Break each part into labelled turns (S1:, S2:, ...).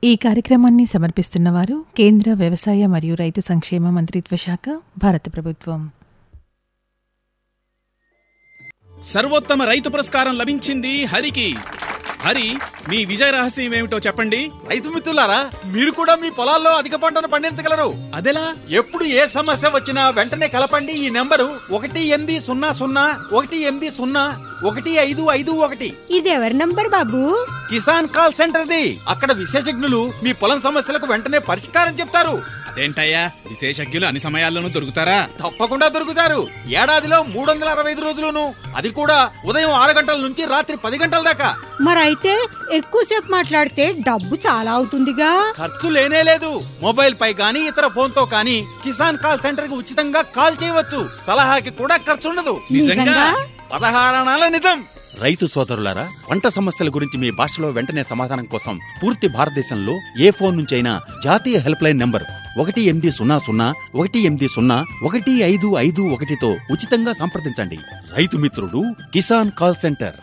S1: ఈ కార్యక్రమాన్ని సమర్పిస్తున్నవారు కేంద్ర వ్యవసాయ మరియు రైతు సంక్షేమ మంత్రిత్వ శాఖ భారత ప్రభుత్వం
S2: సర్వోత్తమ రైతు పురస్కారం లభించింది హరికి హరి మీ విజయ రహస్యం ఏమిటో చెప్పండి
S3: రైతు మిత్రులారా మీరు కూడా మీ పొలాల్లో అధిక పంటను పండించగలరు
S2: అదెలా
S3: ఎప్పుడు ఏ సమస్య వచ్చినా వెంటనే కలపండి ఈ నెంబరు ఒకటి ఎనిమిది సున్నా సున్నా ఒకటి ఎనిమిది సున్నా ఒకటి ఐదు ఐదు ఒకటి
S4: ఇది ఎవరి నంబర్ బాబు
S3: కిసాన్ కాల్ సెంటర్ది అక్కడ విశేషజ్ఞులు మీ పొలం సమస్యలకు వెంటనే పరిష్కారం చెప్తారు
S2: అదేంటయ్యా విశేషజ్ఞులు అన్ని సమయాల్లోనూ దొరుకుతారా
S3: తప్పకుండా దొరుకుతారు ఏడాదిలో మూడు వందల అరవై ఐదు రోజులును అది కూడా ఉదయం ఆరు గంటల నుంచి రాత్రి పది గంటల దాకా
S4: మరైతే ఎక్కువసేపు మాట్లాడితే డబ్బు చాలా అవుతుందిగా
S3: ఖర్చు లేనే లేదు మొబైల్ పై గానీ ఇతర ఫోన్ తో కానీ కిసాన్ కాల్ సెంటర్ కి ఉచితంగా కాల్ చేయవచ్చు సలహాకి కూడా ఖర్చు ఉండదు
S4: నిజంగా?
S3: పదహారణాల నిజం రైతు సోదరులారా పంట సమస్యల గురించి మీ భాషలో వెంటనే సమాధానం కోసం పూర్తి భారతదేశంలో ఏ ఫోన్ నుంచి అయినా జాతీయ హెల్ప్ లైన్ నంబర్ ఒకటి ఎనిమిది సున్నా సున్నా ఒకటి ఎనిమిది సున్నా ఒకటి ఐదు ఐదు ఒకటితో ఉచితంగా సంప్రదించండి రైతు మిత్రుడు కిసాన్ కాల్ సెంటర్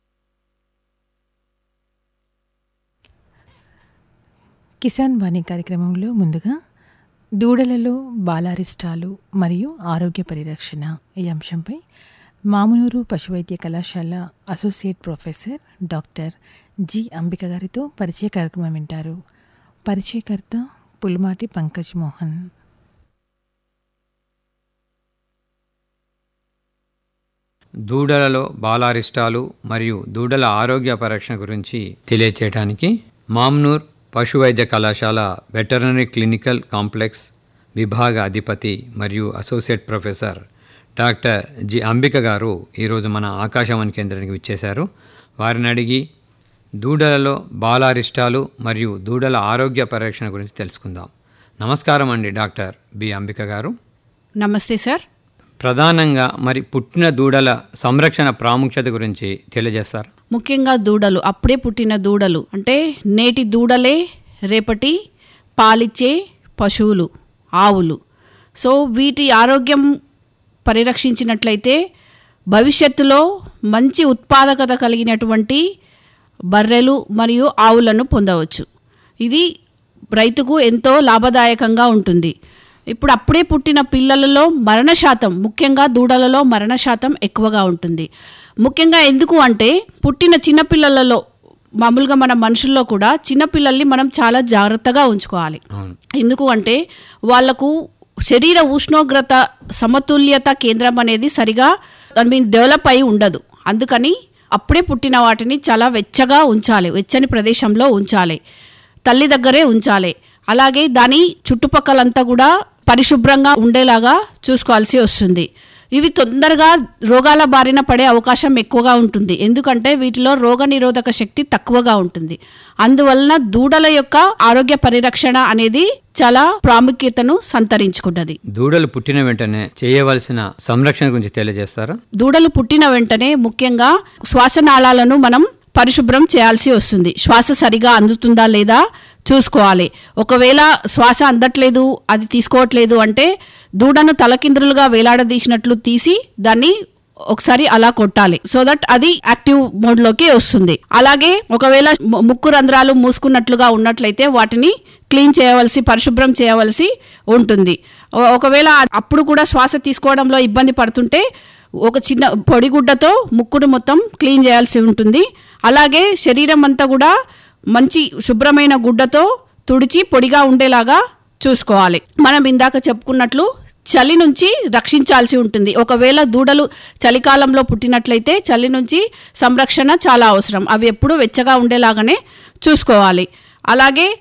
S1: కిసాన్ వాణి కార్యక్రమంలో ముందుగా దూడలలో బాలారిష్టాలు మరియు ఆరోగ్య పరిరక్షణ ఈ అంశంపై మామునూరు పశువైద్య కళాశాల associate professor doctor G Ambika గారితో పరిచయ కార్యక్రమం వింటారు పరిచయకర్త పుల్మాటి పంకజ్ మోహన్
S5: దూడలలో బాలారిష్టాలు మరియు దూడల ఆరోగ్య పరీక్ష గురించి తెలియచేయడానికి మామ్నూర్ పశువైద్య కళాశాల వెటర్నరీ క్లినికల్ కాంప్లెక్స్ విభాగ అధిపతి మరియు associate professor doctor G Ambika గారు ఈరోజు మన ఆకాశవాణి కేంద్రానికి విచ్చేశారు వారిని అడిగి దూడలలో బాలారిష్టాలు మరియు దూడల ఆరోగ్య పరీక్షణ గురించి తెలుసుకుందాం నమస్కారం అండి డాక్టర్ బి అంబిక గారు
S6: నమస్తే సార్
S5: ప్రధానంగా మరి పుట్టిన దూడల సంరక్షణ ప్రాముఖ్యత గురించి తెలియజేస్తారు
S6: ముఖ్యంగా దూడలు అప్పుడే పుట్టిన దూడలు అంటే నేటి దూడలే రేపటి పాలిచ్చే పశువులు ఆవులు సో వీటి ఆరోగ్యం పరిరక్షించినట్లయితే భవిష్యత్తులో మంచి ఉత్పాదకత కలిగినటువంటి బర్రెలు మరియు ఆవులను పొందవచ్చు ఇది రైతుకు ఎంతో లాభదాయకంగా ఉంటుంది ఇప్పుడు అప్పుడే పుట్టిన పిల్లలలో మరణ శాతం ముఖ్యంగా దూడలలో మరణ శాతం ఎక్కువగా ఉంటుంది ముఖ్యంగా ఎందుకు అంటే పుట్టిన చిన్నపిల్లలలో మామూలుగా మన మనుషుల్లో కూడా చిన్నపిల్లల్ని మనం చాలా జాగ్రత్తగా ఉంచుకోవాలి
S5: అవును
S6: ఎందుకు అంటే వాళ్లకు శరీర ఉష్ణోగ్రత సమతుల్యత కేంద్రం అనేది సరిగా ఐ మీన్ డెవలప్ అయి ఉండదు అందుకని అప్పుడే పుట్టిన వాటిని చాలా వెచ్చగా ఉంచాలి వెచ్చని ప్రదేశంలో ఉంచాలి తల్లి దగ్గరే ఉంచాలి అలాగే దాని చుట్టుపక్కలంతా కూడా పరిశుభ్రంగా ఉండేలాగా చూసుకోవాల్సి వస్తుంది ఇవి తొందరగా రోగాల బారిన పడే అవకాశం ఎక్కువగా ఉంటుంది ఎందుకంటే వీటిలో రోగనిరోధక శక్తి తక్కువగా ఉంటుంది అందువలన దూడల యొక్క ఆరోగ్య పరిరక్షణ అనేది చాలా ప్రాముఖ్యతను సంతరించుకున్నది
S5: దూడలు పుట్టిన వెంటనే చేయవలసిన సంరక్షణ గురించి తెలియజేస్తారా
S6: దూడలు పుట్టిన వెంటనే ముఖ్యంగా శ్వాసనాళాలను మనం పరిశుభ్రం చేయాల్సి వస్తుంది శ్వాస సరిగా అందుతుందా లేదా చూసుకోవాలి ఒకవేళ శ్వాస అందట్లేదు అది తీసుకోవట్లేదు అంటే దూడను తలకిందులుగా వేలాడదీసినట్లు తీసి దాన్ని ఒకసారి అలా కొట్టాలి సో దట్ అది యాక్టివ్ మోడ్ లోకి వస్తుంది అలాగే ఒకవేళ ము- ముక్కు రంధ్రాలు మూసుకున్నట్లుగా ఉన్నట్లయితే వాటిని క్లీన్ చేయవలసి పరిశుభ్రం చేయవలసి ఉంటుంది ఒ- ఒకవేళ అప్పుడు కూడా శ్వాస తీసుకోవడంలో ఇబ్బంది పడుతుంటే ఒక చిన్న పొడిగుడ్డతో ముక్కును మొత్తం క్లీన్ చేయాల్సి ఉంటుంది అలాగే శరీరం అంతా కూడా మంచి శుభ్రమైన గుడ్డతో తుడిచి పొడిగా ఉండేలాగా చూసుకోవాలి మనం ఇందాక చెప్పుకున్నట్లు చలి నుంచి రక్షించాల్సి ఉంటుంది ఒకవేళ దూడలు చలికాలంలో పుట్టినట్లయితే చలి నుంచి సంరక్షణ చాలా అవసరం అవి ఎప్పుడూ వెచ్చగా ఉండేలాగానే చూసుకోవాలి అలాగే